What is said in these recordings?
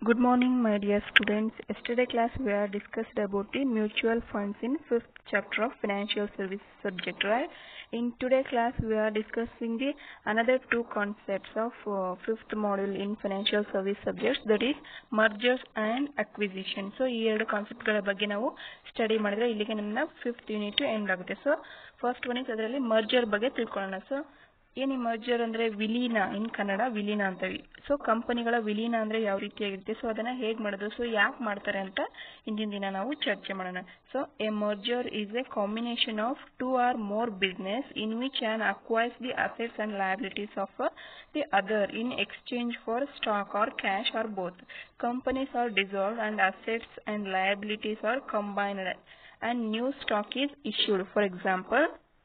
Good morning, my dear students. Yesterday class we have discussed about the mutual funds in fifth chapter of financial service subject, right? In today class we are discussing the another two concepts of uh, fifth module in financial service subjects that is mergers and acquisition. So ಈ ಎರಡು ಕಾನ್ಸೆಪ್ಟ್ಗಳ ಬಗ್ಗೆ ನಾವು study ಮಾಡಿದ್ರೆ ಇಲ್ಲಿಗೆ ನನ್ನ fifth unit end ಆಗುತ್ತೆ so first one is ಅದರಲ್ಲಿ merger ಬಗ್ಗೆ ತಿಳ್ಕೊಳ್ಳೋಣ ಸೊ ಏನು ಈ ಮರ್ಜರ್ ಅಂದ್ರೆ ವಿಲೀನ ಇನ್ ಕನ್ನಡ ವಿಲೀನ ಅಂತೀವಿ ಸೊ ಕಂಪನಿಗಳ ವಿಲೀನ ಅಂದ್ರೆ ಯಾವ ರೀತಿಯಾಗಿರುತ್ತೆ ಸೊ ಅದನ್ನ ಹೇಗ್ ಮಾಡೋದು ಸೊ ಯಾಕೆ ಮಾಡ್ತಾರೆ ಅಂತ ಇಂದಿನ ದಿನ ನಾವು ಚರ್ಚೆ ಮಾಡೋಣ so a merger is a combination of two or more business in which one acquires the assets and liabilities of the other in exchange for stock or cash or both companies are dissolve and assets and liabilities are combined and new stock is issued. For example,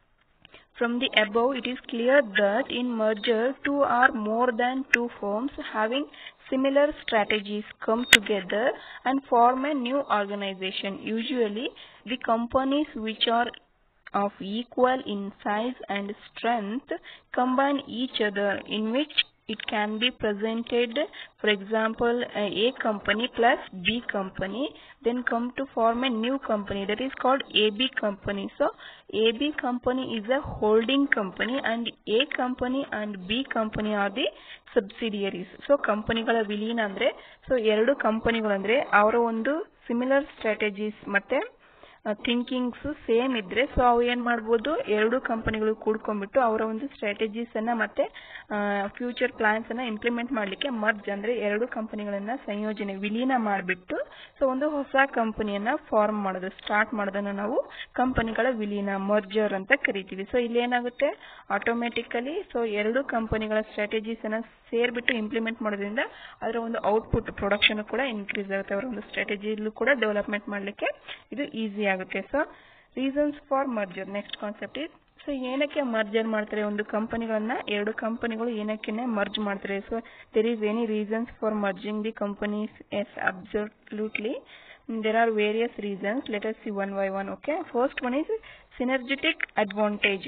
from the above, it is clear that in merger, two or more than two firms having similar strategies come together and form a new organization. Usually, the companies which are of equal in size and strength combine each other in which it can be presented for example uh, a company plus b company then come to form a new company that is called ab company so ab company is a holding company and a company and b company are the subsidiaries so ಕಂಪನಿಗಳ ವಿಲೀನ ಅಂದ್ರೆ so ಎರಡು ಕಂಪನಿಗಳು ಅಂದ್ರೆ ಅವರ ಒಂದು similar strategies ಮತ್ತೆ thinkings same ಇದ್ರೆ ಸೊ ಅವು ಏನ್ ಮಾಡ್ಬೋದು ಎರಡು ಕಂಪನಿಗಳು ಕೂಡ್ಕೊಂಡ್ಬಿಟ್ಟು ಅವರ ಒಂದು ಸ್ಟ್ರಾಟಜೀಸ್ ಅನ್ನ ಮತ್ತೆ ಫ್ಯೂಚರ್ ಪ್ಲಾನ್ಸ್ ಅನ್ನ ಇಂಪ್ಲಿಮೆಂಟ್ ಮಾಡ್ಲಿಕ್ಕೆ ಮರ್ಜ್ ಅಂದ್ರೆ ಎರಡು ಕಂಪನಿಗಳನ್ನ ಸಂಯೋಜನೆ ವಿಲೀನ ಮಾಡಿಬಿಟ್ಟು ಸೊ ಒಂದು ಹೊಸ ಕಂಪನಿಯನ್ನ ಫಾರ್ಮ್ ಮಾಡೋದು ಸ್ಟಾರ್ಟ್ ಮಾಡೋದನ್ನ ನಾವು ಕಂಪನಿಗಳ ವಿಲೀನ ಮರ್ಜರ್ ಅಂತ ಕರಿತೀವಿ ಸೊ ಇಲ್ಲಿ ಏನಾಗುತ್ತೆ ಆಟೋಮೆಟಿಕಲಿ ಸೊ ಎರಡು ಕಂಪನಿಗಳ ಸ್ಟ್ರಾಟಜೀಸ್ ಅನ್ನ ಸೇರ್ಬಿಟ್ಟು ಇಂಪ್ಲಿಮೆಂಟ್ ಮಾಡೋದ್ರಿಂದ ಅದರ ಒಂದು ಔಟ್ಪುಟ್ ಪ್ರೊಡಕ್ಷನ್ ಕೂಡ ಇನ್ಕ್ರೀಸ್ ಆಗುತ್ತೆ ಅವರ ಒಂದು ಸ್ಟ್ರಾಟಜಿಲೂ ಕೂಡ ಡೆವಲಪ್ಮೆಂಟ್ ಮಾಡಲಿಕ್ಕೆ ಇದು ಈಸಿ ಆಗುತ್ತೆ so reasons for merger next concept is so ಏನಕ್ಕೆ ಮರ್ಜರ್ ಮಾಡ್ತಾರೆ ಒಂದು ಕಂಪನಿಗಳನ್ನ ಎರಡು ಕಂಪನಿಗಳು ಏನಕ್ಕೆ ಮರ್ಜ್ ಮಾಡ್ತಾರೆ so there is any reasons for merging the companies yes absolutely there are various reasons let us see one by one okay first one is synergetic advantage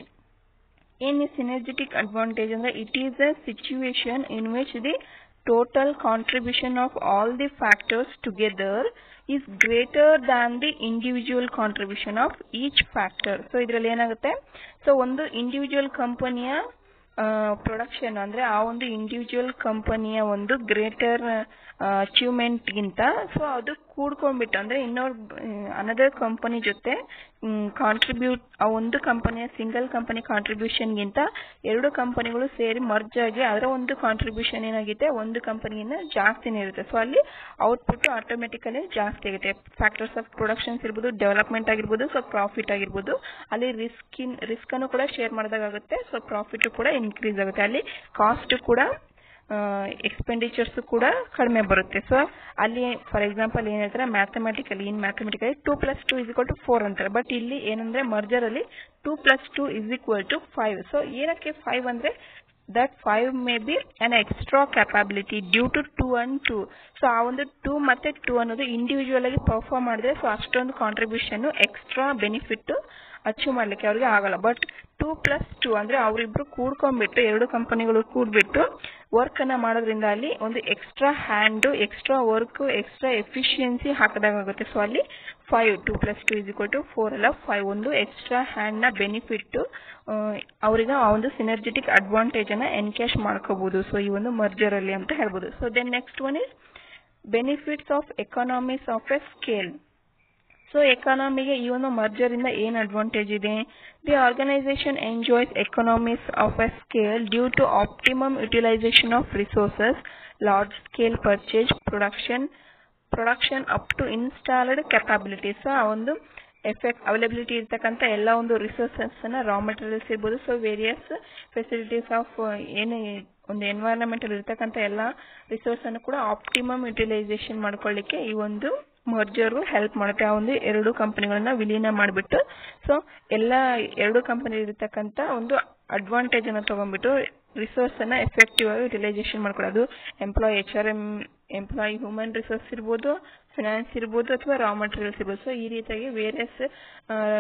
in synergetic advantage ಅಂದ್ರೆ it is a situation in which the total contribution of all the factors together is greater than the individual contribution of each factor so ಇದರಲ್ಲಿ ಏನಾಗುತ್ತೆ so ಒಂದು individual ಕಂಪನಿಯ production ಅಂದ್ರೆ ಆ ಒಂದು individual ಕಂಪನಿಯ ಒಂದು ಗ್ರೇಟರ್ ಅಚೀವ್ಮೆಂಟ್ ಗಿಂತ ಸೊ ಅದು ಕೂಡ್ಕೊಂಡ್ಬಿಟ್ಟು ಅಂದ್ರೆ ಇನ್ನೊಂದು ಅನದರ್ ಕಂಪನಿ ಜೊತೆ ಕಾಂಟ್ರಿಬ್ಯೂಟ್ ಆ ಒಂದು ಕಂಪನಿಯ ಸಿಂಗಲ್ ಕಂಪನಿ ಕಾಂಟ್ರಿಬ್ಯೂಷನ್ ಗಿಂತ ಎರಡು ಕಂಪನಿಗಳು ಸೇರಿ ಮರ್ಜ್ ಆಗಿ ಅದರ ಒಂದು ಕಾಂಟ್ರಿಬ್ಯೂಷನ್ ಏನಾಗುತ್ತೆ ಒಂದು ಕಂಪನಿಯಿಂದ ಜಾಸ್ತಿನೇ ಇರುತ್ತೆ ಸೊ ಅಲ್ಲಿ ಔಟ್ಪುಟ್ ಆಟೋಮೆಟಿಕಲಿ ಜಾಸ್ತಿ ಆಗುತ್ತೆ ಫ್ಯಾಕ್ಟರ್ಸ್ ಆಫ್ ಪ್ರೊಡಕ್ಷನ್ಸ್ ಇರ್ಬೋದು ಡೆವಲಪ್ಮೆಂಟ್ ಆಗಿರ್ಬೋದು ಸೊ ಪ್ರಾಫಿಟ್ ಆಗಿರ್ಬೋದು ಅಲ್ಲಿ ರಿಸ್ಕ್ ಇನ್ ರಿಸ್ಕ್ ಅನ್ನು ಕೂಡ ಶೇರ್ ಮಾಡಿದಾಗುತ್ತೆ ಸೊ ಪ್ರಾಫಿಟ್ ಕೂಡ ಇನ್ಕ್ರೀಸ್ ಆಗುತ್ತೆ ಅಲ್ಲಿ ಕಾಸ್ಟ್ ಕೂಡ ಎಕ್ಸ್ಪೆಂಡಿಚರ್ಸ್ ಕೂಡ ಕಡಿಮೆ ಬರುತ್ತೆ ಸೊ ಅಲ್ಲಿ ಫಾರ್ ಎಕ್ಸಾಂಪಲ್ ಏನ್ ಹೇಳ್ತಾರೆ mathematically in mathematically two plus two is equal to four ಅಂತಾರೆ ಬಟ್ ಇಲ್ಲಿ ಏನಂದ್ರೆ ಮರ್ಜರ್ ಅಲ್ಲಿ two plus two is equal to five so ಏನಕ್ಕೆ ಫೈವ್ ಅಂದ್ರೆ that five may be an extra capability due to two and two so ಆ ಒಂದು two ಮತ್ತೆ two ಅನ್ನೋದು ಇಂಡಿವಿಜುವಲ್ ಆಗಿ ಪರ್ಫಾರ್ಮ್ ಮಾಡಿದ್ರೆ ಸೊ ಅಷ್ಟೊಂದು ಕಾಂಟ್ರಿಬ್ಯೂಷನ್ ಎಕ್ಸ್ಟ್ರಾ ಬೆನಿಫಿಟ್ ಅಚೀವ್ ಮಾಡ್ಲಿಕ್ಕೆ ಅವ್ರಿಗೆ ಆಗಲ್ಲ ಬಟ್ ಟೂ ಪ್ಲಸ್ ಟೂ ಅಂದ್ರೆ ಅವರಿಬ್ರು ಕೂಡ್ಕೊಂಡ್ಬಿಟ್ಟು ಎರಡು ಕಂಪನಿಗಳು ಕೂಡ್ಬಿಟ್ಟು ವರ್ಕ್ ಅನ್ನ ಮಾಡೋದ್ರಿಂದ ಅಲ್ಲಿ ಒಂದು extra hand extra work extra efficiency ಹಾಕದಾಗುತ್ತೆ ಸೊ ಅಲ್ಲಿ five two plus two is equal to four ಅಲ್ಲ ಫೈವ್ ಒಂದು ಎಕ್ಸ್ಟ್ರಾ ಹ್ಯಾಂಡ್ ನ ಬೆನಿಫಿಟ್ ಅವರಿಗೆ ಆ ಒಂದು ಸಿನರ್ಜೆಟಿಕ್ ಅಡ್ವಾಂಟೇಜ್ ಅನ್ನ ಎನ್ಕ್ಯಾಶ್ ಮಾಡ್ಕೋಬಹುದು ಸೊ ಈ ಒಂದು ಮರ್ಜರ್ ಅಲ್ಲಿ ಅಂತ ಹೇಳ್ಬೋದು so then next one is benefits of economies of a scale so ಎಕಾನಮಿಗೆ ಈ ಒಂದು ಮರ್ಜರ್ ಇಂದ ಏನ್ ಅಡ್ವಾಂಟೇಜ್ ಇದೆ the organisation enjoys economies of a scale due to optimum utilisation of resources large scale purchase production production up to installed capabilities ಆ ಒಂದು effect availability ಇರ್ತಕ್ಕಂಥ ಎಲ್ಲ ಒಂದು ರಿಸೋರ್ಸಸ್ ಅನ್ನ ರಾ ಮೆಟೀರಿಯಲ್ಸ್ ಇರ್ಬೋದು ಸೊ ವೇರಿಯಸ್ ಫೆಸಿಲಿಟೀಸ್ ಆಫ್ ಏನು ಒಂದು environment ಅಲ್ಲಿ ಇರ್ತಕ್ಕಂಥ ಎಲ್ಲ ರಿಸೋರ್ಸ್ ಅನ್ನು ಕೂಡ ಆಪ್ಟಿಮಮ್ ಯುಟಿಲೈಸೇಷನ್ ಮಾಡ್ಕೊಳ್ಳಿಕ್ಕೆ ಈ ಒಂದು ಮರ್ಜರ್ ಹೆಲ್ಪ್ ಮಾಡುತ್ತೆ ಆ ಒಂದು ಎರಡು ಕಂಪನಿಗಳನ್ನ ವಿಲೀನ ಮಾಡಿಬಿಟ್ಟು ಸೊ ಎಲ್ಲ ಎರಡು ಕಂಪನಿ ಇರತಕ್ಕಂತ ಒಂದು ಅಡ್ವಾಂಟೇಜ್ ಅನ್ನ ತಗೊಂಡ್ಬಿಟ್ಟು ರಿಸೋರ್ಸ್ ಅನ್ನ ಎಫೆಕ್ಟಿವ್ ಆಗಿ ಯುಟಿಲೈಸೇಷನ್ ಮಾಡ್ಕೊಳ್ಳೋದು employ H R M employ human resource ಇರ್ಬೋದು ಫಿನಾನ್ಸ್ ಇರ್ಬೋದು ಅಥವಾ ರಾ ಮಟೀರಿಯಲ್ಸ್ ಇರ್ಬೋದು ಸೊ ಈ ರೀತಿಯಾಗಿ ವೇರಿಯಸ್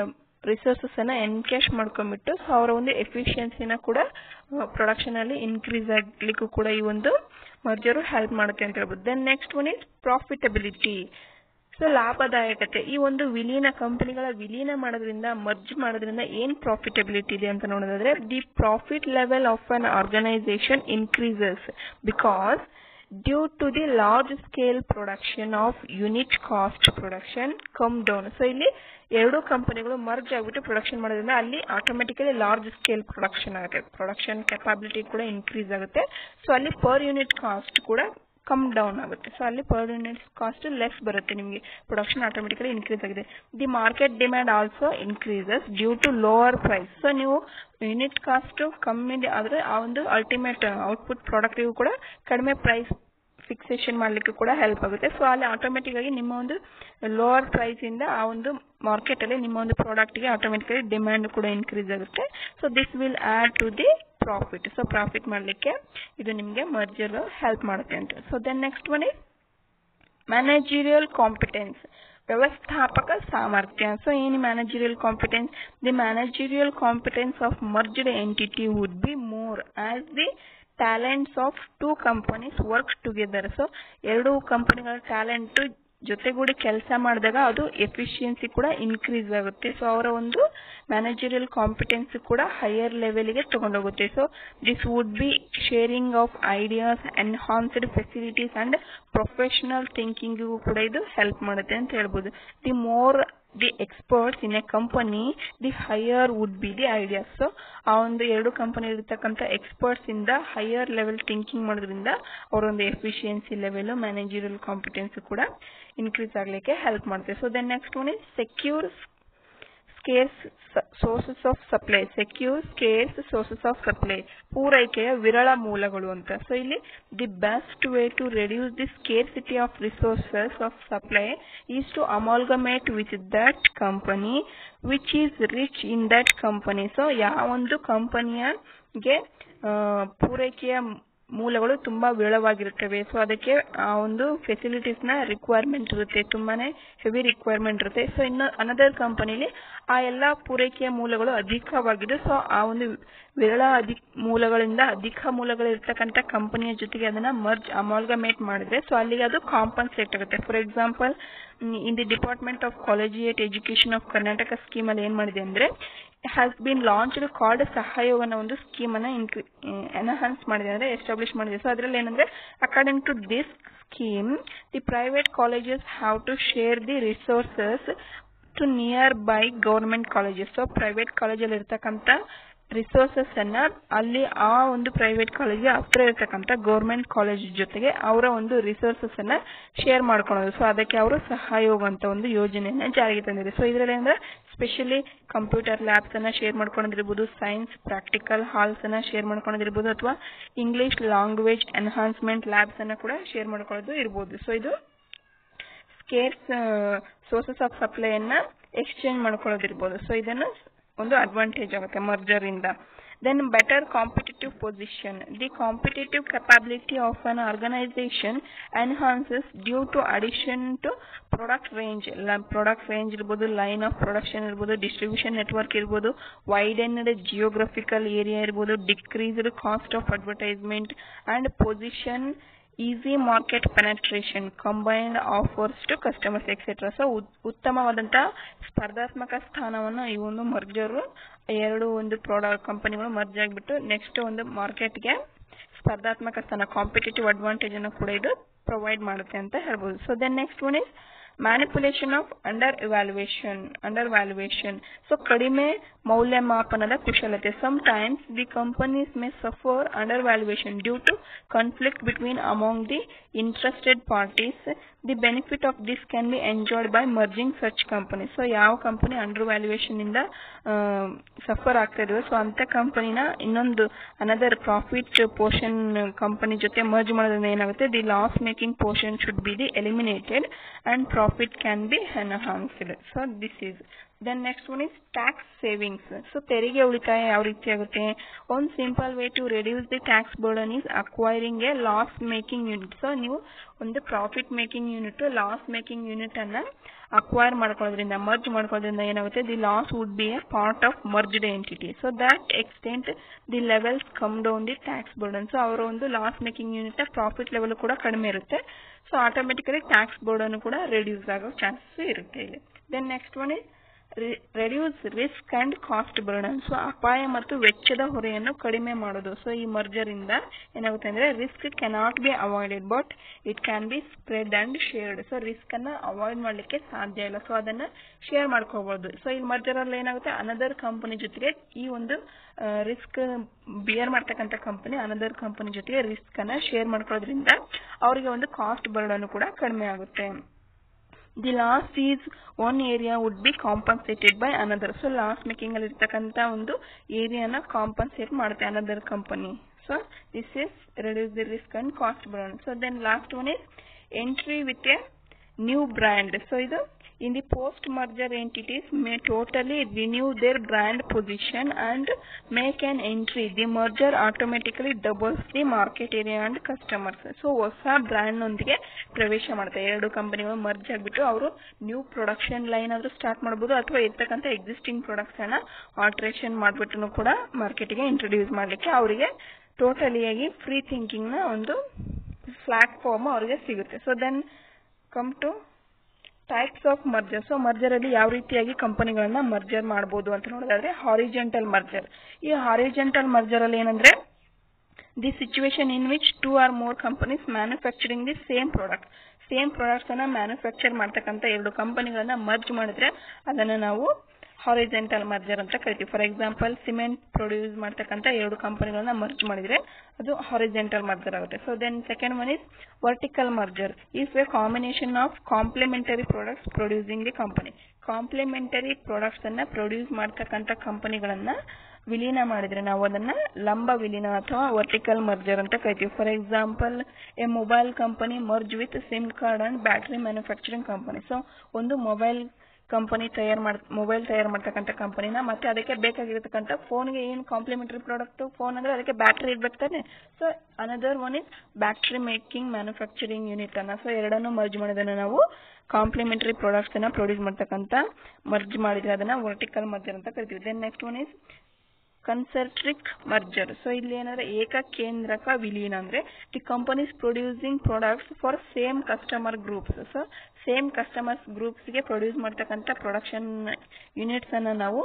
ರಿಸೋರ್ಸಸ್ ಅನ್ನ ಎನ್ಕ್ಯಾಶ್ ಮಾಡ್ಕೊಂಡ್ಬಿಟ್ಟು ಸೊ ಅವರ ಒಂದು ಎಫಿಷಿಯನ್ಸಿನ ಕೂಡ ಪ್ರೊಡಕ್ಷನ್ ಅಲ್ಲಿ ಇನ್ಕ್ರೀಸ್ ಆಗ್ಲಿಕ್ಕೂ ಕೂಡ ಈ ಒಂದು ಮರ್ಜರು ಹೆಲ್ಪ್ ಮಾಡುತ್ತೆ ಅಂತ ಹೇಳ್ಬೋದು then next one is profitability so ಲಾಭದಾಯಕತೆ ಈ ಒಂದು ವಿಲೀನ ಕಂಪನಿಗಳ ವಿಲೀನ ಮಾಡೋದ್ರಿಂದ ಮರ್ಜ್ ಮಾಡೋದ್ರಿಂದ ಏನ್ ಪ್ರಾಫಿಟಬಿಲಿಟಿ ಇದೆ ಅಂತ ನೋಡೋದಾದ್ರೆ the profit level of an organisation increases because due to the large scale production of unit cost production come down so ಇಲ್ಲಿ ಎರಡು ಕಂಪನಿಗಳು ಮರ್ಜ್ ಆಗಿಬಿಟ್ಟು ಪ್ರೊಡಕ್ಷನ್ ಮಾಡೋದ್ರಿಂದ ಅಲ್ಲಿ ಆಟೋಮೆಟಿಕಲಿ ಲಾರ್ಜ್ ಸ್ಕೇಲ್ ಪ್ರೊಡಕ್ಷನ್ ಆಗುತ್ತೆ ಪ್ರೊಡಕ್ಷನ್ ಕೆಪಾಬಿಲಿಟಿ ಕೂಡ ಇನ್ಕ್ರೀಸ್ ಆಗುತ್ತೆ ಸೊ ಅಲ್ಲಿ ಪರ್ ಯೂನಿಟ್ ಕಾಸ್ಟ್ ಕೂಡ ಕಮ್ ಡೌನ್ ಆಗುತ್ತೆ ಸೊ ಅಲ್ಲಿ ಪರ್ ಯೂನಿಟ್ ಕಾಸ್ಟ್ ಲೆಸ್ ಬರುತ್ತೆ ನಿಮಗೆ ಪ್ರೊಡಕ್ಷನ್ ಆಟೋಮೆಟಿಕಲಿ ಇನ್ಕ್ರೀಸ್ ಆಗಿದೆ the market demand also increases due to lower price so ನೀವು ಯೂನಿಟ್ ಕಾಸ್ಟ್ ಕಮ್ಮಿ ಆದರೆ ಆ ಒಂದು ಅಲ್ಟಿಮೇಟ್ ಔಟ್ಪುಟ್ ಪ್ರಾಡಕ್ಟಿಗೂ ಕೂಡ ಕಡಿಮೆ ಪ್ರೈಸ್ ಫಿಕ್ಸೇಷನ್ ಮಾಡಲಿಕ್ಕೆ ಕೂಡ ಹೆಲ್ಪ್ ಆಗುತ್ತೆ ಸೊ ಅಲ್ಲಿ ಆಟೋಮೆಟಿಕ್ ಆಗಿ ನಿಮ್ಮ ಒಂದು ಲೋವರ್ ಪ್ರೈಸ್ ಇಂದ ಆ ಒಂದು ಮಾರ್ಕೆಟ್ ಅಲ್ಲಿ ನಿಮ್ಮ ಒಂದು ಪ್ರಾಡಕ್ಟ್ಗೆ ಆಟೋಮೆಟಿಕಲಿ ಡಿಮ್ಯಾಂಡ್ ಕೂಡ ಇನ್ಕ್ರೀಸ್ ಆಗುತ್ತೆ so this will add to the profit so profit ಮಾಡಲಿಕ್ಕೆ ಇದು ನಿಮಗೆ ಮರ್ಜರ್ ಹೆಲ್ಪ್ ಮಾಡುತ್ತೆ ಅಂತ so then next one is managerial competence ವ್ಯವಸ್ಥಾಪಕ ಸಾಮರ್ಥ್ಯ ಸೊ ಏನು managerial competence the managerial competence of merged entity would be more as the talents of two companies work together so ಎರಡು ಕಂಪನಿಗಳ ಟ್ಯಾಲೆಂಟ್ ಜೊತೆಗೂಡಿ ಕೆಲಸ ಮಾಡಿದಾಗ ಅದು ಎಫಿಷಿಯನ್ಸಿ ಕೂಡ ಇನ್ಕ್ರೀಸ್ ಆಗುತ್ತೆ ಸೊ ಅವರ ಒಂದು ಮ್ಯಾನೇಜರಿಯಲ್ ಕಾಂಪಿಟೆನ್ಸ್ ಕೂಡ ಹೈಯರ್ ಲೆವೆಲ್ಗೆ ತಗೊಂಡೋಗುತ್ತೆ so this would be sharing of ideas enhanced facilities and professional ಥಿಂಕಿಂಗಿಗೂ ಕೂಡ ಇದು ಹೆಲ್ಪ್ ಮಾಡುತ್ತೆ ಅಂತ ಹೇಳ್ಬೋದು the more the experts in a company the higher would be the ideas so ಆ ಒಂದು ಎರಡು ಕಂಪನಿ ಇರತಕ್ಕಂಥ ಎಕ್ಸ್ಪರ್ಟ್ಸ್ ಇಂದ ಹೈಯರ್ ಲೆವೆಲ್ ಥಿಂಕಿಂಗ್ ಮಾಡೋದ್ರಿಂದ ಅವರ ಒಂದು ಎಫಿಷಿಯನ್ಸಿ ಲೆವೆಲ್ ಮ್ಯಾನೇಜರಿಯಲ್ ಕಾಂಪಿಟೆನ್ಸ್ ಕೂಡ ಇನ್ಕ್ರೀಸ್ ಆಗಲಿಕ್ಕೆ ಹೆಲ್ಪ್ ಮಾಡುತ್ತೆ so then next one is secure scarce sources of supply secure scarce sources of supply ಪೂರೈಕೆಯ ವಿರಳ ಮೂಲಗಳು ಅಂತ ಸೊ ಇಲ್ಲಿ the best way to reduce the scarcity of resources of supply is to amalgamate with that company which is rich in that company so ಯಾವೊಂದು ಕಂಪನಿಯಗೆ ಪೂರೈಕೆಯ ಮೂಲಗಳು ತುಂಬಾ ವಿರಳವಾಗಿರುತ್ತವೆ ಸೊ ಅದಕ್ಕೆ ಆ ಒಂದು ಫೆಸಿಲಿಟೀಸ್ ನ ರಿಕ್ವೈರ್ಮೆಂಟ್ ಇರುತ್ತೆ ತುಂಬಾನೇ ಹೆವಿ ರಿಕ್ವೈರ್ಮೆಂಟ್ ಇರುತ್ತೆ ಸೊ ಇನ್ನು ಅನದರ್ ಕಂಪನಿಲಿ ಆ ಎಲ್ಲಾ ಪೂರೈಕೆಯ ಮೂಲಗಳು ಅಧಿಕವಾಗಿದ್ದು ಸೊ ಆ ಒಂದು ವಿರಳ ಅಧಿಕ ಮೂಲಗಳಿಂದ ಅಧಿಕ ಮೂಲಗಳು ಇರ್ತಕ್ಕಂಥ ಕಂಪನಿಯ ಜೊತೆಗೆ ಅದನ್ನ ಮರ್ಜ್ ಅಮಾಲ್ಗಮೇಟ್ ಮಾಡಿದ್ರೆ ಸೊ ಅಲ್ಲಿಗೆ ಅದು ಕಾಂಪನ್ಸೇಟ್ ಆಗುತ್ತೆ for example in the department of collegiate education of Karnataka scheme ಅಲ್ಲಿ ಏನ್ ಮಾಡಿದೆ ಅಂದ್ರೆ ಹ್ಯಾಸ್ ಬೀನ್ ಲಾಂಚ್ಡ್ ಕಾರ್ಡ್ ಸಹಯೋಗನ ಒಂದು ಸ್ಕೀಮ್ ಅನ್ನ ಎನ್ಹಾನ್ಸ್ ಮಾಡಿದೆ ಅಂದ್ರೆ ಎಸ್ಟಾಬ್ಲಿಷ್ ಮಾಡಿದೆ ಸೊ ಅದ್ರಲ್ಲಿ ಏನಂದ್ರೆ according to this scheme the private colleges have to share the resources to nearby government colleges so private ಕಾಲೇಜಲ್ಲಿ ಇರ್ತಕ್ಕಂಥ ರಿಸೋರ್ಸಸ್ ಅನ್ನ ಅಲ್ಲಿ ಆ ಒಂದು ಪ್ರೈವೇಟ್ ಕಾಲೇಜ್ಗೆ ಹತ್ರ ಇರತಕ್ಕಂಥ ಗೌರ್ಮೆಂಟ್ ಕಾಲೇಜ್ ಜೊತೆಗೆ ಅವರ ಒಂದು ರಿಸೋರ್ಸಸ್ ಅನ್ನ ಶೇರ್ ಮಾಡ್ಕೊಳೋದು ಸೊ ಅದಕ್ಕೆ ಅವರು ಸಹಯೋಗ ಅಂತ ಒಂದು ಯೋಜನೆಯನ್ನ ಜಾರಿಗೆ ತಂದಿದೆ ಸೊ ಇದರಲ್ಲಿ ಅಂದ್ರೆ ಸ್ಪೆಷಲಿ ಕಂಪ್ಯೂಟರ್ ಲ್ಯಾಬ್ಸ್ ಅನ್ನ ಶೇರ್ ಮಾಡ್ಕೊಳೋದಿರ್ಬೋದು ಸೈನ್ಸ್ ಪ್ರಾಕ್ಟಿಕಲ್ ಹಾಲ್ಸ್ ಅನ್ನ ಶೇರ್ ಮಾಡ್ಕೊಳೋದಿರ್ಬೋದು ಅಥವಾ ಇಂಗ್ಲಿಷ್ ಲ್ಯಾಂಗ್ವೇಜ್ ಎನ್ಹಾನ್ಸ್ಮೆಂಟ್ ಲ್ಯಾಬ್ಸ್ ಅನ್ನ ಕೂಡ ಶೇರ್ ಮಾಡ್ಕೊಳ್ಳೋದು ಇರ್ಬೋದು ಸೊ ಇದು ಸ್ಕೇರ್ಸ್ ಸೋರ್ಸಸ್ ಆಫ್ ಸಪ್ಲೈ ಅನ್ನ ಎಕ್ಸ್ಚೇಂಜ್ ಮಾಡ್ಕೊಳ್ಳೋದಿರ್ಬೋದು ಸೊ ಇದನ್ನ ಒಂದು ಅಡ್ವಾಂಟೇಜ್ ಆಗುತ್ತೆ ಮರ್ಜರ್ ಇಂದ then better competitive position the competitive capability of an organisation enhances due to addition to product range product range ಇರ್ಬೋದು ಲೈನ್ ಆಫ್ ಪ್ರೊಡಕ್ಷನ್ ಇರ್ಬೋದು distribution network ಇರ್ಬೋದು widened geographical area ಇರ್ಬೋದು decreased cost of advertisement and position easy market penetration combined offers to customers etcetera so ಉತ್ತಮವಾದಂತಹ ಸ್ಪರ್ಧಾತ್ಮಕ ಸ್ಥಾನವನ್ನು ಈ ಒಂದು ಮರ್ಜರು ಎರಡು ಒಂದು ಪ್ರಾಡಕ್ಟ್ ಕಂಪನಿಗಳು ಮರ್ಜ್ ಆಗಿಬಿಟ್ಟು ನೆಕ್ಸ್ಟ್ ಒಂದು ಮಾರ್ಕೆಟ್ಗೆ ಸ್ಪರ್ಧಾತ್ಮಕ ಸ್ಥಾನ ಕಾಂಪಿಟೇಟಿವ್ ಅಡ್ವಾಂಟೇಜ್ ಅನ್ನು ಕೂಡ ಇದು ಪ್ರೊವೈಡ್ ಮಾಡುತ್ತೆ ಅಂತ ಹೇಳ್ಬೋದು so then next one is manipulation of under evaluation under valuation so ಕಡಿಮೆ ಮೌಲ್ಯಮಾಪನದ ಕುಶಲತೆ sometimes the companies may suffer under valuation due to conflict between among the interested parties the benefit of this can be enjoyed by merging such company so ಯಾವ company under valuation ಇಂದ suffer ಆಗ್ತಾ ಇದೆಯೋ so ಅಂತ ಕಂಪನಿನ ಇನ್ನೊಂದು another profit portion company ಜೊತೆ merge ಮಾಡೋದ್ರಿಂದ ಏನಾಗುತ್ತೆ the loss making portion should be the eliminated and profit can be enhanced so this is then next one is tax savings so ತೆರಿಗೆ ಉಳಿತಾಯ ಯಾವ ರೀತಿ ಆಗುತ್ತೆ one simple way to reduce the tax burden is acquiring a loss making unit so ನೀವು ಒಂದು profit making unit loss making unit ಅನ್ನ acquire ಮಾಡ್ಕೊಳ್ಳೋದ್ರಿಂದ merge ಮಾಡ್ಕೊಳ್ಳೋದ್ರಿಂದ ಏನಾಗುತ್ತೆ the loss would be a part of merged entity so that extent the levels come down the tax burden so ಅವರ ಒಂದು loss making unit profit level ಕೂಡ ಕಡಿಮೆ ಇರುತ್ತೆ so automatically tax burden ಕೂಡ reduce ಆಗೋ chances ಇರುತ್ತೆ ಇಲ್ಲಿ then next one is reduce risk and cost burden so ಅಪಾಯ ಮತ್ತು ವೆಚ್ಚದ ಹೊರೆಯನ್ನು ಕಡಿಮೆ ಮಾಡೋದು ಸೊ ಈ ಮರ್ಜರ್ ಇಂದ ಏನಾಗುತ್ತೆ ಅಂದ್ರೆ risk cannot be avoided but it can be spread and shared so risk ಅನ್ನ ಅವಾಯ್ಡ್ ಮಾಡ್ಲಿಕ್ಕೆ ಸಾಧ್ಯ ಇಲ್ಲ ಸೊ ಅದನ್ನ ಶೇರ್ ಮಾಡ್ಕೋಬಹುದು ಸೊ ಈ ಮರ್ಜರ್ ಅಲ್ಲಿ ಏನಾಗುತ್ತೆ ಅನದರ್ ಕಂಪನಿ ಜೊತೆಗೆ ಈ ಒಂದು ರಿಸ್ಕ್ ಬಿಯರ್ ಮಾಡ್ತಕ್ಕಂಥ ಕಂಪನಿ ಅನದರ್ ಕಂಪನಿ ಜೊತೆಗೆ ರಿಸ್ಕ್ ಅನ್ನ ಶೇರ್ ಮಾಡ್ಕೊಳ್ಳೋದ್ರಿಂದ ಅವರಿಗೆ ಒಂದು ಕಾಸ್ಟ್ ಬರ್ಡನ್ ಕೂಡ ಕಡಿಮೆ ಆಗುತ್ತೆ the loss is one area would be compensated by another so loss making ಅಲ್ಲಿ ಇರ್ತಕ್ಕಂಥ ಒಂದು ಏರಿಯಾನ ಕಾಂಪನ್ಸೇಟ್ ಮಾಡುತ್ತೆ another company so this is reduce the risk and cost burn so then last one is entry with a new brand so ಇದು in the post merger entities may totally renew their brand position and make an entry the merger automatically doubles the market area and customers so ಹೊಸ brand ನೊಂದಿಗೆ ಪ್ರವೇಶ ಮಾಡ್ತಾರೆ ಎರಡು ಕಂಪನಿಗಳು merge ಆಗಿಬಿಟ್ಟು ಅವರು new production line ಆದ್ರೂ ಸ್ಟಾರ್ಟ್ ಮಾಡಬಹುದು ಅಥವಾ ಇರ್ತಕ್ಕಂಥ ಎಕ್ಸಿಸ್ಟಿಂಗ್ ಪ್ರಾಡಕ್ಟ್ಸ್ ಅನ್ನ ಆಲ್ಟ್ರೇಷನ್ ಮಾಡ್ಬಿಟ್ಟು ಕೂಡ ಮಾರ್ಕೆಟ್ಗೆ ಇಂಟ್ರೊಡ್ಯೂಸ್ ಮಾಡ್ಲಿಕ್ಕೆ ಅವರಿಗೆ ಟೋಟಲಿ ಆಗಿ ಫ್ರೀ ಥಿಂಕಿಂಗ್ ನ ಒಂದು ಪ್ಲಾಟ್ಫಾರ್ಮ್ ಅವರಿಗೆ ಸಿಗುತ್ತೆ so then come to types of merger so merger ಅಲ್ಲಿ ಯಾವ ರೀತಿಯಾಗಿ ಕಂಪನಿಗಳನ್ನ ಮರ್ಜರ್ ಮಾಡಬಹುದು ಅಂತ ನೋಡೋದಾದ್ರೆ ಹಾರಿಜೆಂಟಲ್ ಮರ್ಜರ್ ಈ ಹಾರಿಜೆಂಟಲ್ ಮರ್ಜರ್ ಅಲ್ಲಿ ಏನಂದ್ರೆ the situation in which two or more companies manufacturing the same product same products ಅನ್ನ ಮ್ಯಾನುಫ್ಯಾಕ್ಚರ್ ಮಾಡ್ತಕ್ಕಂಥ ಎರಡು ಕಂಪನಿಗಳನ್ನ ಮರ್ಜ್ ಮಾಡಿದ್ರೆ ಅದನ್ನ ನಾವು ಹಾರಿಜೆಂಟಲ್ ಮರ್ಜರ್ ಅಂತ ಕರಿತೀವಿ ಫಾರ್ ಎಕ್ಸಾಂಪಲ್ ಸಿಮೆಂಟ್ ಪ್ರೊಡ್ಯೂಸ್ ಮಾಡ್ತಕ್ಕಂಥ ಎರಡು ಕಂಪನಿಗಳನ್ನ ಮರ್ಜ್ ಮಾಡಿದ್ರೆ ಅದು ಹಾರಿಜೆಂಟಲ್ ಮರ್ಜರ್ ಆಗುತ್ತೆ so then second one is vertical merger is a combination of complementary products producing the company complementary products ಅನ್ನ ಪ್ರೊಡ್ಯೂಸ್ ಮಾಡ್ತಕ್ಕಂಥ ಕಂಪನಿಗಳನ್ನ ವಿಲೀನ ಮಾಡಿದ್ರೆ ನಾವು ಅದನ್ನ ಲಂಬ ವಿಲೀನ ಅಥವಾ ವರ್ಟಿಕಲ್ ಮರ್ಜರ್ ಅಂತ ಕರಿತೀವಿ for example a mobile company merge with sim card and battery manufacturing company so ಒಂದು ಮೊಬೈಲ್ ಕಂಪನಿ ತಯಾರು ಮಾಡ್ ಮೊಬೈಲ್ ತಯಾರು ಮಾಡ್ತಕ್ಕಂಥ ಕಂಪನಿನ ಮತ್ತೆ ಅದಕ್ಕೆ ಬೇಕಾಗಿರತಕ್ಕಂಥ ಫೋನ್ಗೆ ಏನು ಕಾಂಪ್ಲಿಮೆಂಟರಿ ಪ್ರಾಡಕ್ಟ್ ಫೋನ್ ಅಂದ್ರೆ ಅದಕ್ಕೆ ಬ್ಯಾಟ್ರಿ ಇರ್ಬೇಕು ತಾನೆ so another one is battery making manufacturing unit ಅನ್ನ ಸೊ ಎರಡನ್ನು ಮರ್ಜ್ ಮಾಡೋದನ್ನ ನಾವು ಕಾಂಪ್ಲಿಮೆಂಟರಿ ಪ್ರಾಡಕ್ಟ್ಸ್ ಅನ್ನ ಪ್ರೊಡ್ಯೂಸ್ ಮಾಡ್ತಕ್ಕಂಥ ಮರ್ಜ್ ಮಾಡಿದ್ರೆ ಅದನ್ನ ವರ್ಟಿಕಲ್ ಮರ್ಜರ್ ಅಂತ ಕರಿತೀವಿ then next one is concentric merger so ಇಲ್ಲಿ ಏನಂದ್ರೆ ಏಕಕೇಂದ್ರಕ ವಿಲೀನ ಅಂದ್ರೆ the companies producing products for same customer groups so same customers groups ಗೆ ಪ್ರೊಡ್ಯೂಸ್ ಮಾಡ್ತಕ್ಕಂಥ ಪ್ರೊಡಕ್ಷನ್ ಯೂನಿಟ್ಸ್ ಅನ್ನ ನಾವು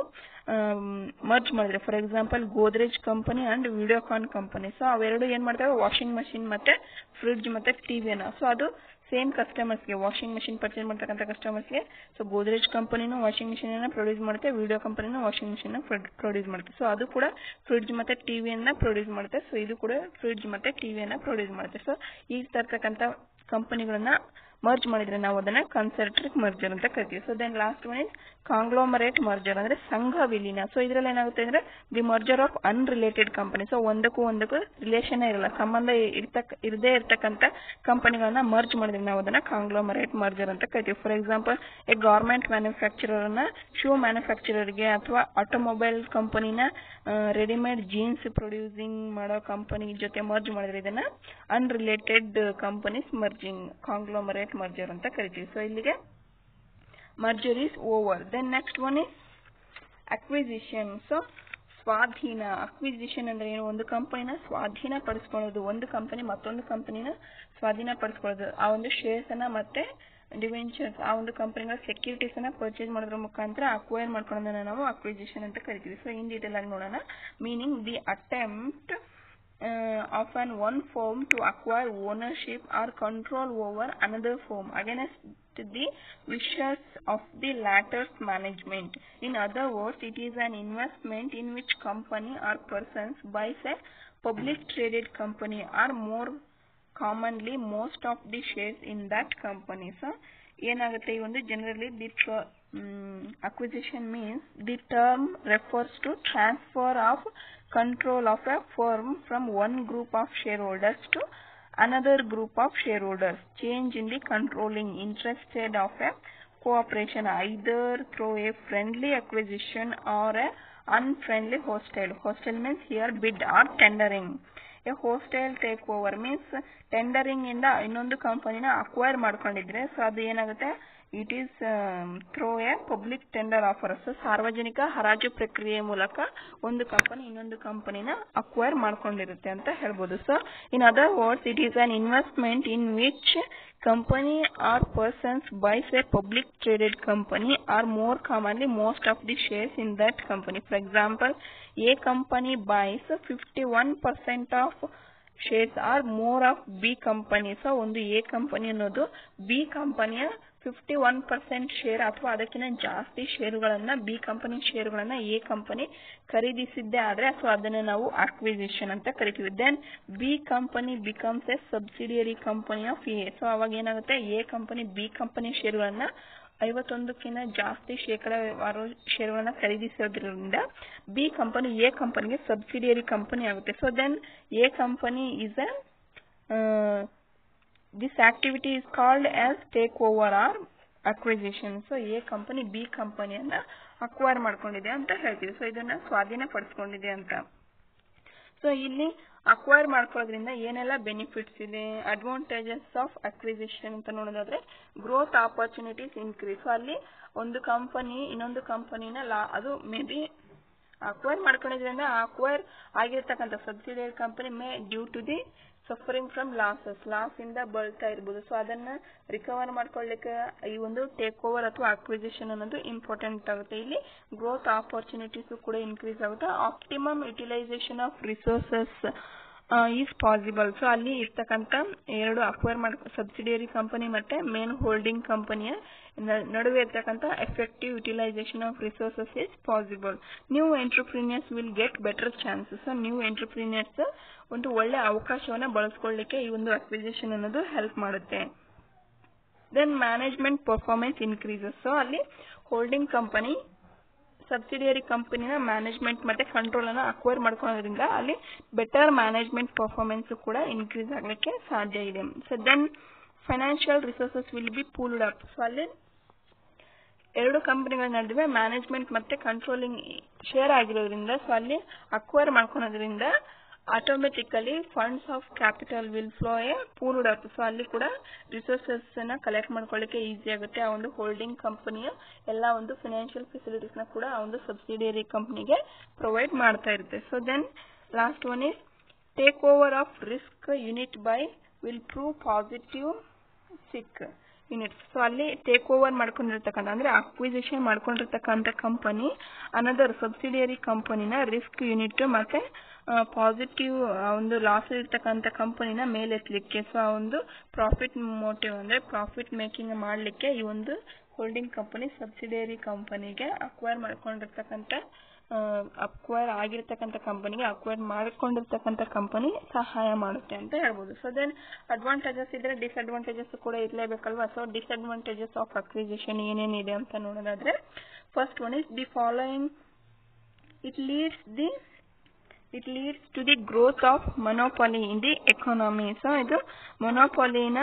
ಮರ್ಜ್ ಮಾಡಿದ್ರೆ for example Godrej company and Videocon company so ಅವೆರಡು ಏನ್ ಮಾಡ್ತವೆ ವಾಷಿಂಗ್ ಮಷಿನ್ ಮತ್ತೆ ಫ್ರಿಡ್ಜ್ ಮತ್ತೆ ಟಿವಿಯನ್ನ ಸೊ ಅದು ಸೇಮ್ ಕಸ್ಟಮರ್ಸ್ಗೆ ವಾಷಿಂಗ್ ಮಷಿನ್ ಪರ್ಚೇಸ್ ಮಾಡ್ತಕ್ಕಂಥ ಕಸ್ಟಮರ್ಸ್ಗೆ ಸೊ ಗೋದ್ರೇಜ್ ಕಂಪನಿನೂ ವಾಷಿಂಗ್ ಮಷಿನ್ ಅನ್ನ ಪ್ರೊಡ್ಯೂಸ್ ಮಾಡುತ್ತೆ ವಿಡಿಯೋ ಕಂಪನಿನೂ ವಾಷಿಂಗ್ ಮಷಿನ್ ಪ್ರೊಡ್ಯೂಸ್ ಮಾಡುತ್ತೆ ಸೊ ಅದು ಕೂಡ ಫ್ರಿಡ್ಜ್ ಮತ್ತೆ ಟಿವಿಯನ್ನ ಪ್ರೊಡ್ಯೂಸ್ ಮಾಡುತ್ತೆ ಸೊ ಇದು ಕೂಡ ಫ್ರಿಡ್ಜ್ ಮತ್ತೆ ಟಿವಿಯನ್ನ ಪ್ರೊಡ್ಯೂಸ್ ಮಾಡುತ್ತೆ ಸೊ ಈ ತರ್ತಕ್ಕಂಥ ಕಂಪನಿಗಳನ್ನ ಮರ್ಜ್ ಮಾಡಿದ್ರೆ ನಾವು ಅದನ್ನ ಕನ್ಸೆಂಟ್ರಿಕ್ ಮರ್ಜರ್ ಅಂತ ಕರಿತೀವಿ so then last one is conglomerate merger ಅಂದ್ರೆ ಸಂಘ ವಿಲೀನ ಸೊ ಇದ್ರಲ್ಲಿ ಏನಾಗುತ್ತೆ ಅಂದ್ರೆ the merger of unrelated company so ಒಂದಕ್ಕೂ ಒಂದಕ್ಕೂ ರಿಲೇಷನ್ ಇರಲ್ಲ ಸಂಬಂಧ ಇರ್ತಕ್ಕ ಇರದೇ ಇರ್ತಕ್ಕಂಥ ಕಂಪನಿಗಳನ್ನ ಮರ್ಜ್ ಮಾಡಿದ್ರೆ ನಾವು ಅದನ್ನ ಕಾಂಗ್ಲೋಮರೇಟ್ ಮರ್ಜರ್ ಅಂತ ಕರಿತೀವಿ for example a garment manufacturer ಅನ್ನ ಶೂ ಮ್ಯಾನುಫ್ಯಾಕ್ಚರರ್ಗೆ ಅಥವಾ ಆಟೋಮೊಬೈಲ್ ಕಂಪನಿನ ರೆಡಿಮೇಡ್ ಜೀನ್ಸ್ ಪ್ರೊಡ್ಯೂಸಿಂಗ್ ಮಾಡೋ ಕಂಪನಿ ಜೊತೆ ಮರ್ಜ್ ಮಾಡಿದ್ರೆ ಇದನ್ನ unrelated companies merging conglomerate merger ಅಂತ ಕರಿತೀವಿ ಸೊ ಇಲ್ಲಿಗೆ merger is over then next one is acquisition so ಸ್ವಾಧೀನ ಅಕ್ವಿಸಿಷನ್ ಅಂದ್ರೆ ಏನು ಒಂದು ಕಂಪನಿನ ಸ್ವಾಧೀನ ಪಡಿಸ್ಕೊಳ್ಳೋದು ಒಂದು ಕಂಪನಿ ಮತ್ತೊಂದು ಕಂಪನಿನ ಸ್ವಾಧೀನ ಪಡಿಸ್ಕೊಳ್ಳೋದು ಆ ಒಂದು ಶೇರ್ಸ್ ಅನ್ನ ಮತ್ತೆ ಡಿವೆಂಚರ್ಸ್ ಆ ಒಂದು ಕಂಪನಿಗಳ ಸೆಕ್ಯೂರಿಟೀಸ್ ಅನ್ನ ಪರ್ಚೇಸ್ ಮಾಡೋದ್ರ ಮುಖಾಂತರ ಅಕ್ವೈರ್ ಮಾಡ್ಕೊಳ್ಳೋದನ್ನ ನಾವು ಅಕ್ವಿಸಿಷನ್ ಅಂತ ಕರಿತೀವಿ ಸೊ ಇನ್ ಡೀಟೇಲ್ ಆಗಿ ನೋಡೋಣ meaning the attempt of an one firm to acquire ownership or control over another firm against the wishes of the latter's management. In other words, it is an investment in which company or persons buys a public traded company or more commonly most of the shares in that company. So, ಏನಾಗುತ್ತೆ ಈ ಒಂದು generally the acquisition means the term refers to transfer of control of a firm from one group of shareholders to another group of shareholders change in the controlling interest of a cooperation either through a friendly acquisition or a unfriendly hostile. Hostile means here bid or tendering. A hostile take over means tendering ಇಂದ ಇನ್ನೊಂದು ಕಂಪನಿನ acquire ಮಾಡ್ಕೊಂಡಿದ್ರೆ so ಅದು ಏನಾಗುತ್ತೆ it is through a public tender offers ಸಾರ್ವಜನಿಕ ಹರಾಜು ಪ್ರಕ್ರಿಯೆ ಮೂಲಕ ಒಂದು ಕಂಪನಿ ಇನ್ನೊಂದು ಕಂಪನಿನ ಅಕ್ವೈರ್ ಮಾಡ್ಕೊಂಡಿರುತ್ತೆ ಅಂತ ಹೇಳ್ಬೋದು so in other words it is an investment in which company or persons buys a public traded company or more commonly most of the shares in that company. For example, a company buys 51% of shares or more of B company. So, ಒಂದು A company ಅನ್ನೋದು B ಕಂಪನಿಯ fifty one percent share ಅಥವಾ ಅದಕ್ಕಿಂತ ಜಾಸ್ತಿ ಷೇರುಗಳನ್ನ B company ಷೇರುಗಳನ್ನ A company ಖರೀದಿಸಿದ್ದೇ ಆದ್ರೆ ಸೊ ಅದನ್ನ ನಾವು ಅಕ್ವಿಸಿಷನ್ ಅಂತ ಕರಿತೀವಿ then B company becomes a subsidiary company of A so ಅವಾಗ ಏನಾಗುತ್ತೆ ಎ ಕಂಪನಿ ಬಿ ಕಂಪನಿ ಷೇರುಗಳನ್ನ ಐವತ್ತೊಂದಕ್ಕಿಂತ ಜಾಸ್ತಿ ಶೇಕಡಾವಾರು ಷೇರುಗಳನ್ನ ಖರೀದಿಸೋದ್ರಿಂದ ಬಿ ಕಂಪನಿ ಎ ಕಂಪನಿಗೆ ಸಬ್ಸಿಡಿಯರಿ ಕಂಪನಿ ಆಗುತ್ತೆ so then A company is uh this activity is called as take over or acquisition so A company B ಕಂಪನಿಯನ್ನ ಅಕ್ವೈರ್ ಮಾಡ್ಕೊಂಡಿದೆ ಅಂತ ಹೇಳ್ತೀವಿ ಸೊ ಇದನ್ನ ಸ್ವಾಧೀನ ಪಡಿಸ್ಕೊಂಡಿದೆ ಅಂತ ಸೊ ಇಲ್ಲಿ ಅಕ್ವೈರ್ ಮಾಡ್ಕೊಳ್ಳೋದ್ರಿಂದ ಏನೆಲ್ಲ ಬೆನಿಫಿಟ್ಸ್ ಇದೆ ಅಡ್ವಾಂಟೇಜಸ್ ಆಫ್ ಅಕ್ವಿಸಿಷನ್ ಅಂತ ನೋಡೋದಾದ್ರೆ ಗ್ರೋತ್ ಆಪರ್ಚುನಿಟೀಸ್ ಇನ್ಕ್ರೀಸ್ ಸೊ ಅಲ್ಲಿ ಒಂದು ಕಂಪನಿ ಇನ್ನೊಂದು ಕಂಪನಿನ ಲಾ ಅದು ಮೇ ಬಿ ಅಕ್ವೈರ್ ಮಾಡ್ಕೊಂಡಿದ್ರಿಂದ ಅಕ್ವೈರ್ ಆಗಿರ್ತಕ್ಕಂಥ subsidiary company may due to the suffering from losses loss ಇಂದ ಬಳಲ್ತಾ ಇರ್ಬೋದು ಸೊ ಅದನ್ನ ರಿಕವರ್ ಮಾಡ್ಕೊಳ್ಳಿಕ್ಕೆ ಈ ಒಂದು ಟೇಕ್ ಓವರ್ ಅಥವಾ ಅಕ್ವಿಸಿಷನ್ ಅನ್ನೋದು ಇಂಪಾರ್ಟೆಂಟ್ ಆಗುತ್ತೆ ಇಲ್ಲಿ ಗ್ರೋತ್ ಆಪರ್ಚುನಿಟೀಸ್ ಕೂಡ ಇನ್ಕ್ರೀಸ್ ಆಗುತ್ತೆ optimum utilisation of resources is possible so ಅಲ್ಲಿ ಇರ್ತಕ್ಕಂಥ ಎರಡು ಅಕ್ವೈರ್ ಮಾಡ್ ಸಬ್ಸಿಡಿಯರಿ ಕಂಪನಿ ಮತ್ತೆ ಮೇನ್ ಹೋಲ್ಡಿಂಗ್ ಕಂಪನಿಯ ನಡುವೆ ಇರ್ತಕ್ಕಂಥ effective utilisation of resources is possible new entrepreneurs will get better chances new entrepreneurs ಒಂದು ಒಳ್ಳೆ ಅವಕಾಶವನ್ನ ಬಳಸ್ಕೊಳ್ಳಿಕ್ಕೆ ಈ ಒಂದು ಅಕ್ವಿಸಿಷನ್ ಅನ್ನೋದು ಹೆಲ್ಪ್ ಮಾಡುತ್ತೆ then management performance increases so ಅಲ್ಲಿ ಹೋಲ್ಡಿಂಗ್ ಕಂಪನಿ ಸಬ್ಸಿಡಿಯರಿ ಕಂಪನಿನ ಮ್ಯಾನೇಜ್ಮೆಂಟ್ ಮತ್ತೆ ಕಂಟ್ರೋಲ್ ಅನ್ನ ಅಕ್ವೈರ್ ಮಾಡ್ಕೊಳ್ಳೋದ್ರಿಂದ ಅಲ್ಲಿ ಬೆಟರ್ ಮ್ಯಾನೇಜ್ಮೆಂಟ್ ಪರ್ಫಾರ್ಮೆನ್ಸ್ ಕೂಡ ಇನ್ಕ್ರೀಸ್ ಆಗ್ಲಿಕ್ಕೆ ಸಾಧ್ಯ ಇದೆ so then financial resources will be pooled up so ಅಲ್ಲಿ ಎರಡು ಕಂಪನಿಗಳ ನಡುವೆ ಮ್ಯಾನೇಜ್ಮೆಂಟ್ ಮತ್ತೆ ಕಂಟ್ರೋಲಿಂಗ್ ಶೇರ್ ಆಗಿರೋದ್ರಿಂದ ಸೊ ಅಲ್ಲಿ ಅಕ್ವೈರ್ ಮಾಡ್ಕೊಳೋದ್ರಿಂದ automatically funds of capital will flow a pooled up so ಅಲ್ಲಿ ಕೂಡ ರಿಸೋರ್ಸಸ್ ನ ಕಲೆಕ್ಟ್ ಮಾಡ್ಕೊಳ್ಳಿಕ್ಕೆ ಈಸಿ ಆಗುತ್ತೆ ಆ ಒಂದು ಹೋಲ್ಡಿಂಗ್ ಕಂಪನಿಯ ಎಲ್ಲ ಒಂದು ಫಿನಾನ್ಷಿಯಲ್ ಫೆಸಿಲಿಟೀಸ್ ನ ಕೂಡ ಆ ಒಂದು ಸಬ್ಸಿಡಿಯರಿ ಕಂಪನಿಗೆ ಪ್ರೊವೈಡ್ ಮಾಡ್ತಾ ಇರುತ್ತೆ so then last one is take over of risk unit by will prove positive sick units so ಅಲ್ಲಿ ಟೇಕ್ ಓವರ್ ಮಾಡ್ಕೊಂಡಿರ್ತಕ್ಕಂಥ ಅಂದ್ರೆ ಅಕ್ವಿಸಿಷನ್ ಮಾಡ್ಕೊಂಡಿರ್ತಕ್ಕಂಥ ಕಂಪನಿ ಅನದರ್ ಸಬ್ಸಿಡಿಯರಿ ಕಂಪನಿನ ರಿಸ್ಕ್ ಯೂನಿಟ್ ಮತ್ತೆ ಪಾಸಿಟಿವ್ ಒಂದು ಲಾಸ್ ಇರ್ತಕ್ಕಂಥ ಕಂಪನಿನ ಮೇಲೆತ್ತಲಿಕ್ಕೆ ಸೊ ಆ ಒಂದು ಪ್ರಾಫಿಟ್ ಮೋಟಿವ್ ಅಂದ್ರೆ ಪ್ರಾಫಿಟ್ ಮೇಕಿಂಗ್ ಮಾಡಲಿಕ್ಕೆ ಈ ಒಂದು ಹೋಲ್ಡಿಂಗ್ ಕಂಪನಿ ಸಬ್ಸಿಡಿಯರಿ ಕಂಪನಿಗೆ ಅಕ್ವೈರ್ ಮಾಡ್ಕೊಂಡಿರ್ತಕ್ಕಂಥ ಅಕ್ವೈರ್ ಆಗಿರ್ತಕ್ಕಂಥ ಕಂಪನಿಗೆ ಅಕ್ವೈರ್ ಮಾಡ್ಕೊಂಡಿರ್ತಕ್ಕಂಥ ಕಂಪನಿ ಸಹಾಯ ಮಾಡುತ್ತೆ ಅಂತ ಹೇಳ್ಬೋದು ಸೊ ದೆನ್ ಅಡ್ವಾಂಟೇಜಸ್ ಇದ್ರೆ ಡಿಸ್ಅಡ್ವಾಂಟೇಜಸ್ ಕೂಡ ಇರಲೇಬೇಕಲ್ವಾ ಸೊ ಡಿಸ್ಅಡ್ವಾಂಟೇಜಸ್ ಆಫ್ ಅಕ್ವಿಸಿಷನ್ ಏನೇನಿದೆ ಅಂತ ನೋಡೋದಾದ್ರೆ first one is the following it leads the it leads to the growth of monopoly in the economy so ಇದು ಮೊನೋಪಾಲಿನ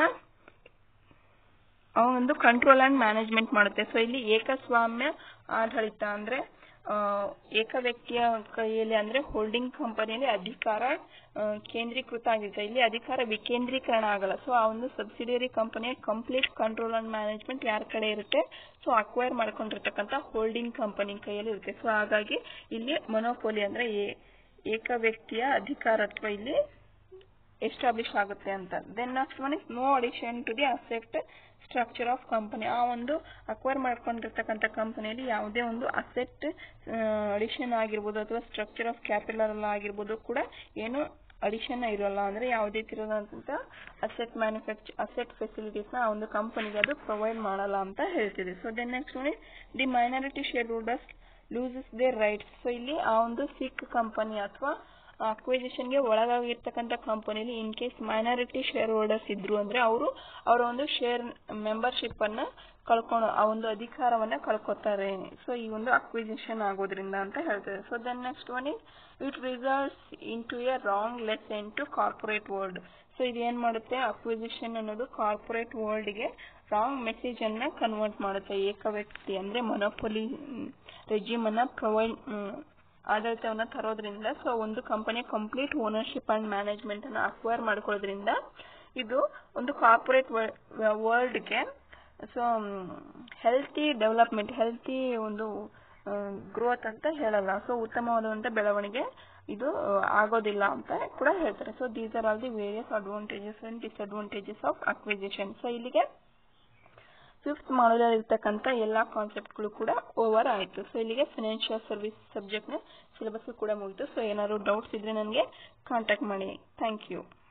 ಒಂದು ಕಂಟ್ರೋಲ್ ಅಂಡ್ ಮ್ಯಾನೇಜ್ಮೆಂಟ್ ಮಾಡುತ್ತೆ ಸೊ ಇಲ್ಲಿ ಏಕಸ್ವಾಮ್ಯ ಆಡಳಿತ ಅಂದ್ರೆ ಏಕ ವ್ಯಕ್ತಿಯ ಕೈಯಲ್ಲಿ ಅಂದ್ರೆ ಹೋಲ್ಡಿಂಗ್ ಕಂಪನಿಯಲ್ಲಿ ಅಧಿಕಾರ ಕೇಂದ್ರೀಕೃತ ಆಗಿರುತ್ತೆ ಇಲ್ಲಿ ಅಧಿಕಾರ ವಿಕೇಂದ್ರೀಕರಣ ಆಗಲ್ಲ ಸೊ ಆ ಒಂದು ಸಬ್ಸಿಡಿಯರಿ ಕಂಪನಿಯ ಕಂಪ್ಲೀಟ್ ಕಂಟ್ರೋಲ್ ಅಂಡ್ ಮ್ಯಾನೇಜ್ಮೆಂಟ್ ಯಾರ ಕಡೆ ಇರುತ್ತೆ ಸೊ ಅಕ್ವೈರ್ ಮಾಡ್ಕೊಂಡಿರ್ತಕ್ಕಂಥ ಹೋಲ್ಡಿಂಗ್ ಕಂಪನಿ ಕೈಯಲ್ಲಿ ಇರುತ್ತೆ ಸೊ ಹಾಗಾಗಿ ಇಲ್ಲಿ ಮೊನೋಪೋಲಿ ಅಂದ್ರೆ ಏಕ ವ್ಯಕ್ತಿಯ ಅಧಿಕಾರತ್ವ ಇಲ್ಲಿ ಎಸ್ಟಾಬ್ಲಿಷ್ ಆಗುತ್ತೆ ಅಂತ then next one is no addition to the asset structure of company ಆ ಒಂದು ಅಕ್ವೈರ್ ಮಾಡ್ಕೊಂಡಿರ್ತಕ್ಕಂಥ ಕಂಪನಿಯಲ್ಲಿ ಯಾವುದೇ ಒಂದು ಅಸೆಟ್ ಅಡಿಷನ್ ಆಗಿರ್ಬೋದು ಅಥವಾ ಸ್ಟ್ರಕ್ಚರ್ ಆಫ್ ಕ್ಯಾಪಿಟಲ್ ಆಗಿರ್ಬೋದು ಕೂಡ ಏನು ಅಡಿಷನ್ ಇರೋಲ್ಲ ಅಂದ್ರೆ ಯಾವುದೇ ತಿರುದಂತ ಅಸೆಟ್ ಮ್ಯಾನುಫ್ಯಾಕ್ಚರ್ ಅಸೆಟ್ ಫೆಸಿಲಿಟೀಸ್ ನ ಆ ಒಂದು ಕಂಪನಿಗೆ ಅದು ಪ್ರೊವೈಡ್ ಮಾಡಲ್ಲ ಅಂತ ಹೇಳ್ತಿದೆ so then next one the minority shareholders loses their rights so ಇಲ್ಲಿ ಆ ಒಂದು ಸಿಕ್ ಕಂಪನಿ ಅಥವಾ ಅಕ್ವಿಸಿಷನ್ ಗೆ ಒಳಗಾಗಿರ್ತಕ್ಕಂಥ ಕಂಪನಿಲಿ in case minority shareholders ಇದ್ರು ಅಂದ್ರೆ ಅವರು ಅವರ ಒಂದು ಶೇರ್ ಮೆಂಬರ್ಶಿಪ್ ಅನ್ನ ಕಳ್ಕೊಳ ಆ ಒಂದು ಅಧಿಕಾರವನ್ನ ಕಳ್ಕೊತಾರೆ ಸೊ ಈ ಒಂದು ಅಕ್ವಿಸಿಷನ್ ಆಗೋದ್ರಿಂದ ಅಂತ ಹೇಳ್ತಾರೆ so then next one is it results in to a wrong lesson to corporate world so ಇದೇನು ಮಾಡುತ್ತೆ ಅಕ್ವಿಸಿಷನ್ ಅನ್ನೋದು ಕಾರ್ಪೊರೇಟ್ ವರ್ಲ್ಡ್ಗೆ ರಾಂಗ್ ಮೆಸೇಜನ್ನು ಕನ್ವರ್ಟ್ ಮಾಡುತ್ತೆ ಏಕ ವ್ಯಕ್ತಿ ಅಂದರೆ ಮೊನೊಪೊಲಿ ರೆಜಿಮನ್ನು ಪ್ರೊವೈಡ್ ಆಡಳಿತವನ್ನು ತರೋದ್ರಿಂದ ಸೊ ಒಂದು ಕಂಪನಿಯ ಕಂಪ್ಲೀಟ್ ಓನರ್ಶಿಪ್ ಆ್ಯಂಡ್ ಮ್ಯಾನೇಜ್ಮೆಂಟನ್ನು ಅಕ್ವೈರ್ ಮಾಡ್ಕೊಳ್ಳೋದ್ರಿಂದ ಇದು ಒಂದು ಕಾರ್ಪೊರೇಟ್ ವರ್ಲ್ಡ್ಗೆ ಸೊ ಹೆಲ್ತಿ ಡೆವಲಪ್ಮೆಂಟ್ ಹೆಲ್ತಿ ಒಂದು ಗ್ರೋತ್ ಅಂತ ಹೇಳಲ್ಲ ಸೊ ಉತ್ತಮವಾದಂಥ ಬೆಳವಣಿಗೆ ಇದು ಆಗೋದಿಲ್ಲ ಅಂತ ಕೂಡ ಹೇಳ್ತಾರೆ so these are all the various advantages and disadvantages of acquisition so ಇಲ್ಲಿಗೆ ಫಿಫ್ತ್ ಮಾಡಲಲ್ಲಿ ಇರ್ತಕ್ಕಂಥ ಎಲ್ಲ ಕಾನ್ಸೆಪ್ಟ್ಗಳು ಕೂಡ ಓವರ್ ಆಯಿತು ಸೊ ಇಲ್ಲಿಗೆ ಫಿನಾನ್ಷಿಯಲ್ ಸರ್ವಿಸ್ ಸಬ್ಜೆಕ್ಟ್ನ ಸಿಲೆಬಸ್ ಕೂಡ ಮುಗಿತು ಸೊ ಏನಾದ್ರು ಡೌಟ್ಸ್ ಇದ್ದರೆ ನನಗೆ ಕಾಂಟ್ಯಾಕ್ಟ್ ಮಾಡಿ ಥ್ಯಾಂಕ್ ಯು